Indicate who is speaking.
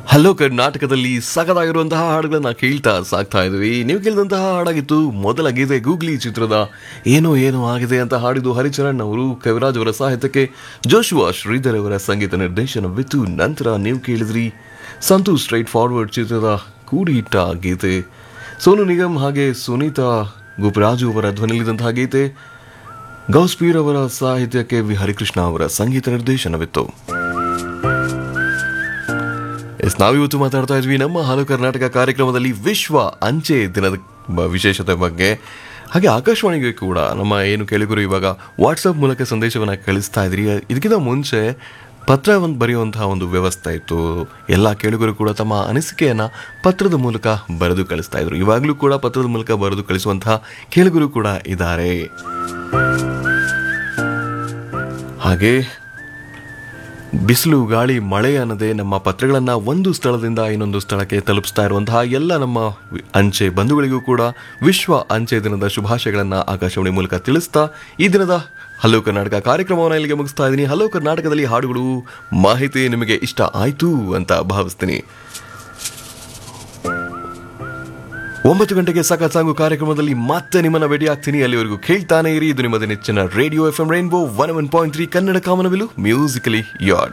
Speaker 1: hello ಕರ್ನಾಟಕದಲ್ಲಿ ಸಖತ್ತಾಗಿರುವಂತಹ ಹಾಡುಗಳನ್ನ ಕೇಳ್ತಾ ಸಾಕ್ತಾ ಇದ್ವಿ ನೀವು ಕೇಳಿದಂತಹ ಹಾಡಾಗಿತ್ತು ಮೊದಲ ಗೀತೆ ಗೂಗ್ಲಿ ಚಿತ್ರದ ಏನೋ ಏನೋ ಆಗಿದೆ ಅಂತ ಹಾಡಿದ್ದು ಹರಿಚರಣ್ ಅವರು ಕವಿರಾಜ್ ಅವರ ಸಾಹಿತ್ಯಕ್ಕೆ ಜೋಶುವಾ ಶ್ರೀಧರ್ ಅವರ ಸಂಗೀತ ನಿರ್ದೇಶನವಿತ್ತು ನಂತರ ನೀವು ಕೇಳಿದ್ರಿ ಸಂತು ಸ್ಟ್ರೈಟ್ ಫಾರ್ವರ್ಡ್ ಚಿತ್ರದ ಕೂಡಿಟ್ಟ ಗೀತೆ ಸೋನು ನಿಗಮ್ ಹಾಗೆ ಸುನೀತಾ ಗುಪ್ರಾಜು ಅವರ ಧ್ವನಿಲಿದ್ದಂತಹ ಗೀತೆ ಗೌಸ್ಪೀರ್ ಅವರ ಸಾಹಿತ್ಯಕ್ಕೆ ವಿ ಹರಿಕೃಷ್ಣ ಅವರ ಸಂಗೀತ ನಿರ್ದೇಶನವಿತ್ತು ಎಸ್ ನಾವಿವತ್ತು ಮಾತಾಡ್ತಾ ಇದ್ವಿ ನಮ್ಮ ಹಲೋ ಕರ್ನಾಟಕ ಕಾರ್ಯಕ್ರಮದಲ್ಲಿ ವಿಶ್ವ ಅಂಚೆ ದಿನದ ಬ- ವಿಶೇಷತೆ ಬಗ್ಗೆ ಹಾಗೆ ಆಕಾಶವಾಣಿಗೆ ಕೂಡ ನಮ್ಮ ಏನು ಕೇಳಿಗರು ಇವಾಗ ವಾಟ್ಸಪ್ ಮೂಲಕ ಸಂದೇಶವನ್ನು ಕಳಿಸ್ತಾ ಇದ್ರಿ ಇದಕ್ಕಿಂತ ಮುಂಚೆ ಪತ್ರ ಒಂದು ಬರೆಯುವಂತಹ ಒಂದು ವ್ಯವಸ್ಥೆ ಇತ್ತು ಎಲ್ಲ ಕೇಳುಗರು ಕೂಡ ತಮ್ಮ ಅನಿಸಿಕೆಯನ್ನು ಪತ್ರದ ಮೂಲಕ ಬರೆದು ಕಳಿಸ್ತಾ ಇದ್ರು ಇವಾಗಲೂ ಕೂಡ ಪತ್ರದ ಮೂಲಕ ಬರೆದು ಕಳಿಸುವಂತಹ ಕೇಳುಗರು ಕೂಡ ಇದ್ದಾರೆ ಹಾಗೆ ಬಿಸಿಲು ಗಾಳಿ ಮಳೆ ಅನ್ನದೇ ನಮ್ಮ ಪತ್ರಗಳನ್ನು ಒಂದು ಸ್ಥಳದಿಂದ ಇನ್ನೊಂದು ಸ್ಥಳಕ್ಕೆ ತಲುಪಿಸ್ತಾ ಇರುವಂತಹ ಎಲ್ಲ ನಮ್ಮ ವಿ- ಅಂಚೆ ಬಂಧುಗಳಿಗೂ ಕೂಡ ವಿಶ್ವ ಅಂಚೆ ದಿನದ ಶುಭಾಶಯಗಳನ್ನು ಆಕಾಶವಾಣಿ ಮೂಲಕ ತಿಳಿಸ್ತಾ ಈ ದಿನದ ಹಲೋ ಕರ್ನಾಟಕ ಕಾರ್ಯಕ್ರಮವನ್ನು ಇಲ್ಲಿಗೆ ಮುಗಿಸ್ತಾ ಇದ್ದೀನಿ ಹಲೋ ಕರ್ನಾಟಕದಲ್ಲಿ ಹಾಡುಗಳು ಮಾಹಿತಿ ನಿಮಗೆ ಇಷ್ಟ ಆಯ್ತು ಅಂತ ಭಾವಿಸ್ತೀನಿ ಒಂಬತ್ತು ಗಂಟೆಗೆ ಸಖತ್ ಸಾಂಗು ಕಾರ್ಯಕ್ರಮದಲ್ಲಿ ಮತ್ತೆ ನಿಮ್ಮನ್ನ ಭೇಟಿ ಆಗ್ತೀನಿ ಅಲ್ಲಿವರೆಗೂ ಕೇಳ್ತಾನೆ ಇರಿ ಇದು ನಿಮ್ಮದೇ ನೆಚ್ಚಿನ radio F M rainbow one one point three Kannada Kamanabillu musically yard